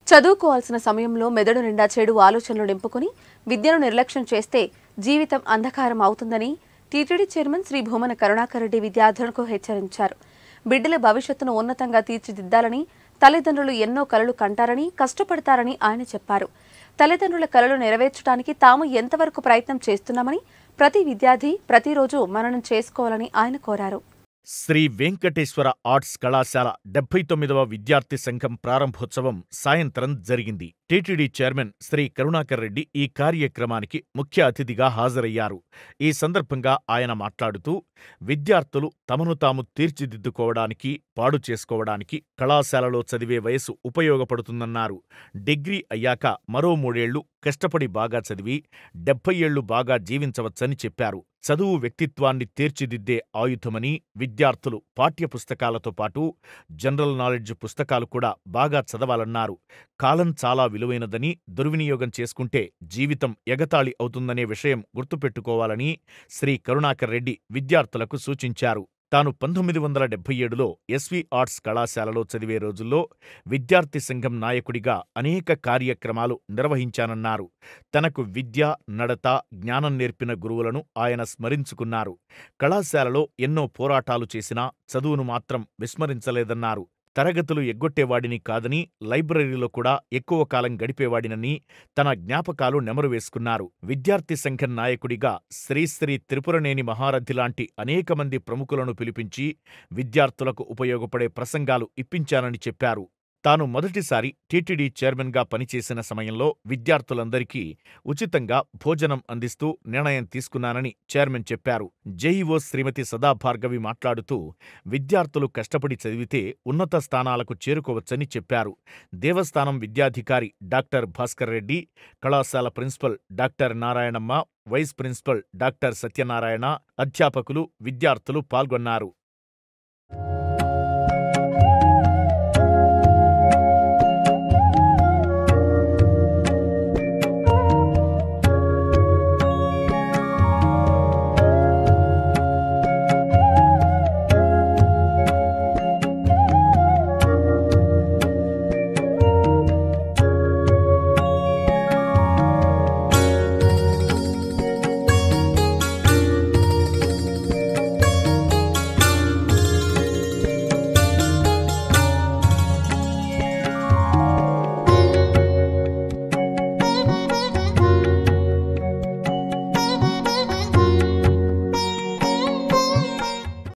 చదువుకోవాల్సిన సమయంలో మెదడు నిండా చెడు ఆలోచనలు నింపుకుని విద్యను నిర్లక్ష్యం చేస్తే జీవితం అంధకారం అవుతుందని టీటీడీ చైర్మన్ శ్రీ భూమన కరుణాకర్ రెడ్డి విద్యార్థులకు హెచ్చరించారు బిడ్డల భవిష్యత్తును ఉన్నతంగా తీర్చిదిద్దాలని తల్లిదండ్రులు ఎన్నో కలలు కంటారని కష్టపడతారని ఆయన చెప్పారు తల్లిదండ్రుల కలలు నెరవేర్చడానికి తాము ఎంతవరకు ప్రయత్నం చేస్తున్నామని ప్రతి విద్యార్థి ప్రతిరోజు మననం చేసుకోవాలని ఆయన కోరారు శ్రీ వెంకటేశ్వర ఆర్ట్స్ కళాశాల డెబ్బై తొమ్మిదవ విద్యార్థి సంఘం ప్రారంభోత్సవం సాయంత్రం జరిగింది టీటీడీ చైర్మన్ శ్రీ కరుణాకర్ రెడ్డి ఈ కార్యక్రమానికి ముఖ్య అతిథిగా హాజరయ్యారు ఈ సందర్భంగా ఆయన మాట్లాడుతూ విద్యార్థులు తమను తాము తీర్చిదిద్దుకోవడానికి పాడు చేసుకోవడానికి కళాశాలలో చదివే వయసు ఉపయోగపడుతుందన్నారు డిగ్రీ అయ్యాక మరో మూడేళ్లు కష్టపడి బాగా చదివి డెబ్బై ఏళ్లు బాగా జీవించవచ్చని చెప్పారు చదువు వ్యక్తిత్వాన్ని తీర్చిదిద్దే ఆయుధమని విద్యార్థులు పాఠ్యపుస్తకాలతో పాటు జనరల్ నాలెడ్జ్ పుస్తకాలు కూడా బాగా చదవాలన్నారు కాలం చాలా విలువైనదని దుర్వినియోగం చేసుకుంటే జీవితం ఎగతాళి అవుతుందనే విషయం గుర్తుపెట్టుకోవాలని శ్రీ కరుణాకర్ రెడ్డి విద్యార్థులకు సూచించారు తాను పంతొమ్మిది వందల డెబ్బై ఏడులో ఎస్వి ఆర్ట్స్ కళాశాలలో చదివే రోజుల్లో విద్యార్థి సంఘం నాయకుడిగా అనేక కార్యక్రమాలు నిర్వహించానన్నారు తనకు విద్య నడత జ్ఞానం నేర్పిన గురువులను ఆయన స్మరించుకున్నారు కళాశాలలో ఎన్నో పోరాటాలు చేసినా చదువును మాత్రం విస్మరించలేదన్నారు తరగతులు ఎగ్గొట్టేవాడిని కాదని లైబ్రరీలో కూడా ఎక్కువ కాలం గడిపేవాడినని తన జ్ఞాపకాలు నెమరు వేసుకున్నారు విద్యార్థి సంఘం నాయకుడిగా శ్రీశ్రీ త్రిపురనేని మహారథి లాంటి అనేక మంది ప్రముఖులను పిలిపించి విద్యార్థులకు ఉపయోగపడే ప్రసంగాలు ఇప్పించానని చెప్పారు తాను మొదటిసారి టీటీడీ చైర్మన్గా పనిచేసిన సమయంలో విద్యార్థులందరికీ ఉచితంగా భోజనం అందిస్తూ నిర్ణయం తీసుకున్నానని చైర్మన్ చెప్పారు జేఈఓ శ్రీమతి సదాభార్గవి మాట్లాడుతూ విద్యార్థులు కష్టపడి చదివితే ఉన్నత స్థానాలకు చేరుకోవచ్చని చెప్పారు దేవస్థానం విద్యాధికారి డాక్టర్ భాస్కర్ రెడ్డి కళాశాల principal doctor Narayanamma vice principal doctor Satyanarayana అధ్యాపకులు విద్యార్థులు పాల్గొన్నారు